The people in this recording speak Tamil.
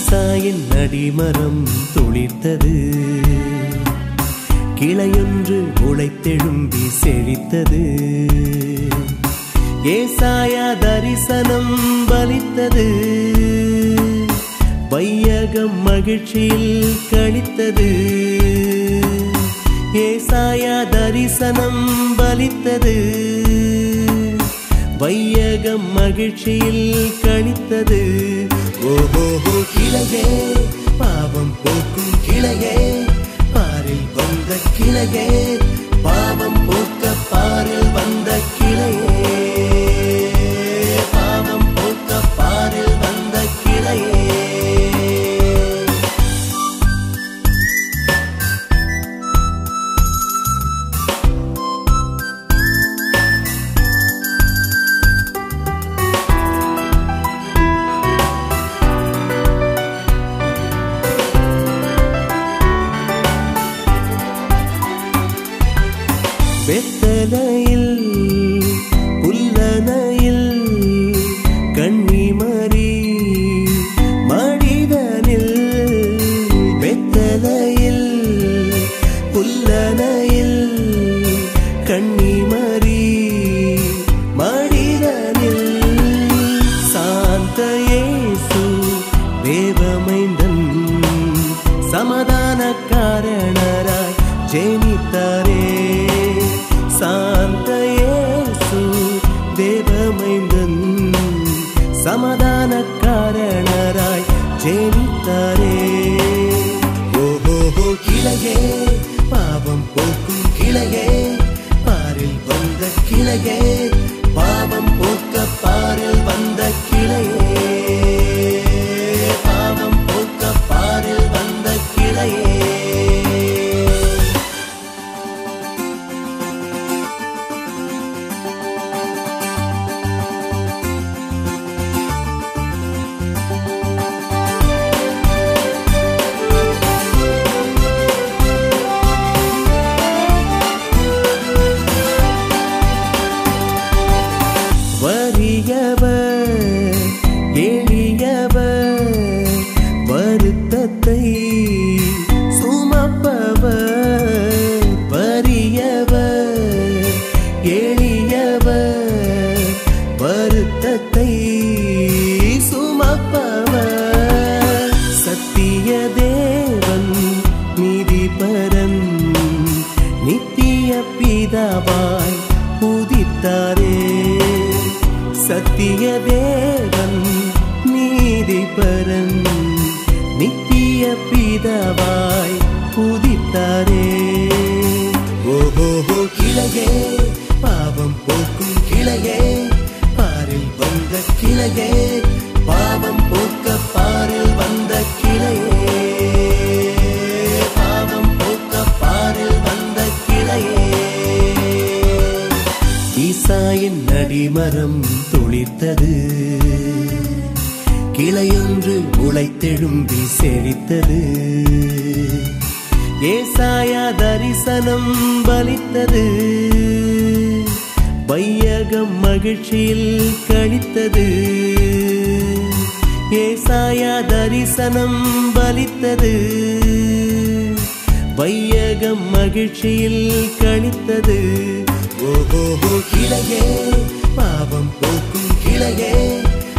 ஈசாயின் அடிமரம் துளிர்த்தது கிளையொன்று உழைத்தெழும்பி செழித்தது ஏசாயா தரிசனம் பலித்தது வையகம் மகிழ்ச்சியில் கழித்தது ஏசாயா தரிசனம் பலித்தது வையகம் மகிழ்ச்சியில் கழித்தது ஓஹோஹோ கிளையே பாவம் போக்கும் கிளையே பாரில் வந்த கிளையே பாவம் போக்க பாரில் வந்த கிளையே பாவம் போக்க பாரில் வந்த கிளையே வெத்தலையில் புல்லனையில் கன்னிமரி மனிதனில் வெத்தலையில் புல்லனையில் கன்னிமரி மனிதனில் சாந்த இயேசு தேவமைந்தன் சமாதான காரணராய் ஜெனித்தாரே சாந்த இயேசு தேவமைந்தன் சமாதான காரணராய் ஜெனித்தாரே ஓஹோஹோ கிளையே பாவம் போக்கும் கிளையே பாரில் வந்த கிளையே பாவம் போக்க பாரில் வந்த கிளையே பாவம் போக்க பாரில் வந்த கிளையே வறியவர் எளியவர் வருத்தத்தை சுமப்பவர் வறியவர் எளியவர் வருத்தத்தை சுமப்பவர் சத்திய தேவன் நீதிபரன் நித்திய பிதாவாய் உதித்தாரே சத்திய தேவன் நீதிபரன் நித்திய பிதாவாய் உதித்தாரே ஓஹோஹோ கிளையே பாவம் போக்கும் கிளையே பாரில் வந்த கிளையே பாவம் போக்க பாரில் வந்த கிளையே பாவம் போக்க பாரில் வந்த கிளையே ஈசாயின் அடிமரம் துளிர்த்தது கிளையொன்று உழைத்தெழும்பி செழித்தது ஏசாயா தரிசனம் பலித்தது வையகம் மகிழ்ச்சியில் கழித்தது ஏசாயா தரிசனம் பலித்தது வையகம் மகிழ்ச்சியில் கழித்தது ஓஹோஹோ கிளையே பாவம் போக்கும் கிளையே